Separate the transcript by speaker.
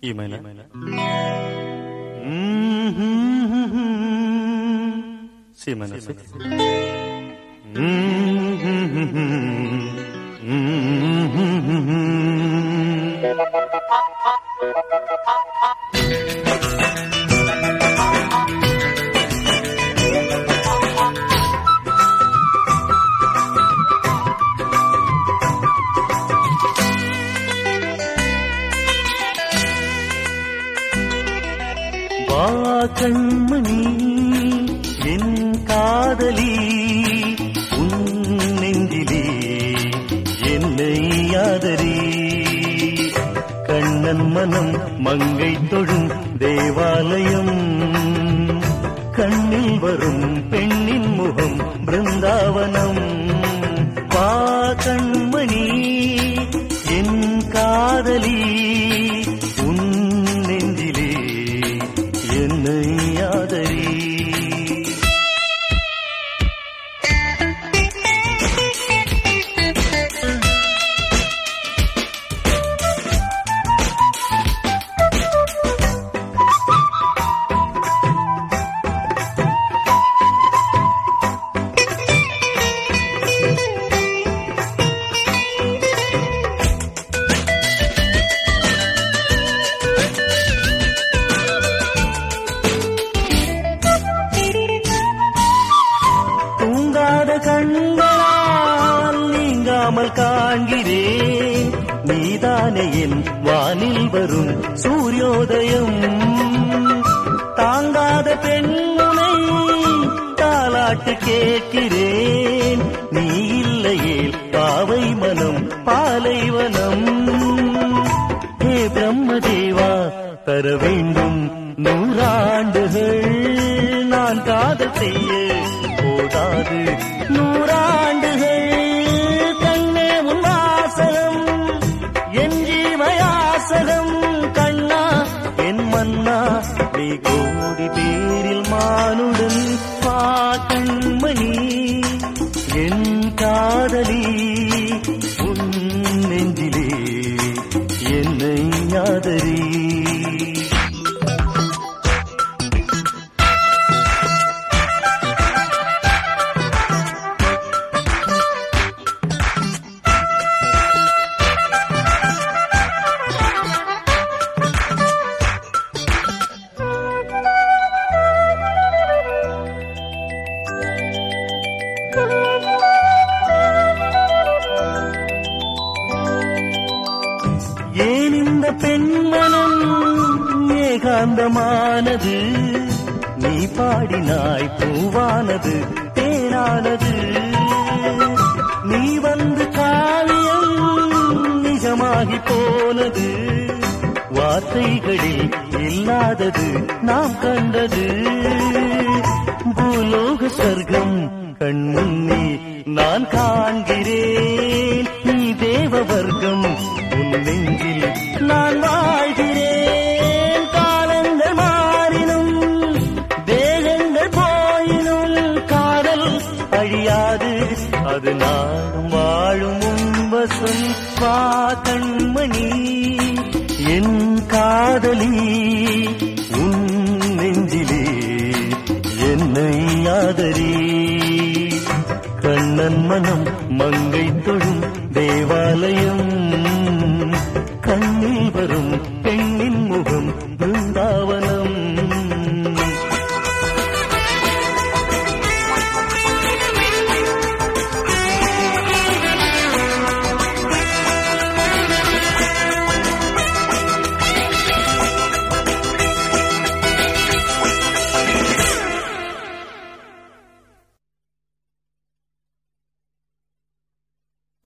Speaker 1: E minor. C minor six. வா கண்மணி என் காதலி உன் நெஞ்சிலே என்னை ஆதரி கண்ணன் மனம் மங்கை தொழும் தேவாலயம் கண்ணில் வரும் பெண்ணின் முகம் பிருந்தாவனம் வா கண்மணி என் காதலி உன் நெஞ்சிலே என்னை ஆதரி தூங்காத கண்களால் நீங்காமல் காண்கிறேன் நீதானே என் வானில் வரும் சூரியோதயம் தாங்காத பெண்முனை தாலாட்டு கேட்கிறேன் நீ இல்லையே பாவை மனம் பாலைவனம் ஹே பிரம்மதேவா தர வேண்டும் நூறாண்டுகள் நான் காதல் செய்ய போதாது நூறாண்டுகள் கண்ணே உன் வாசகம் என் ஜீவயாசகம் கண்ணா என் மன்னா நீ கோடி பேரில் மானுடன் பா கண்மணி என் காதலி உன் நெஞ்சிலே என்னை ஆதரி ஏன் இந்த பெண்மனம் ஏகாந்தமானது நீ பாடினாய் பூவானது தேனானது நீ வந்து காவியம் நிஜமாகி போனது வார்த்தைகளில் இல்லாதது நாம் கண்டது பூலோக சொர்க்கம் கண்முன்னே நான் காண்கிறேன் நீ தேவ வர்க்கம் உன் நெஞ்சில் நான் வாழ்கிறேன் காலங்கள் மாறினும் தேகங்கள் போயினும் காதல் அழியாது அது நாடும் வாழும் உன்வசம் வா கண்மணி என் காதலி உன் நெஞ்சிலே என்னை ஆதரி கண்ணன் மனம் மங்கை தொழும் தேவாலயம்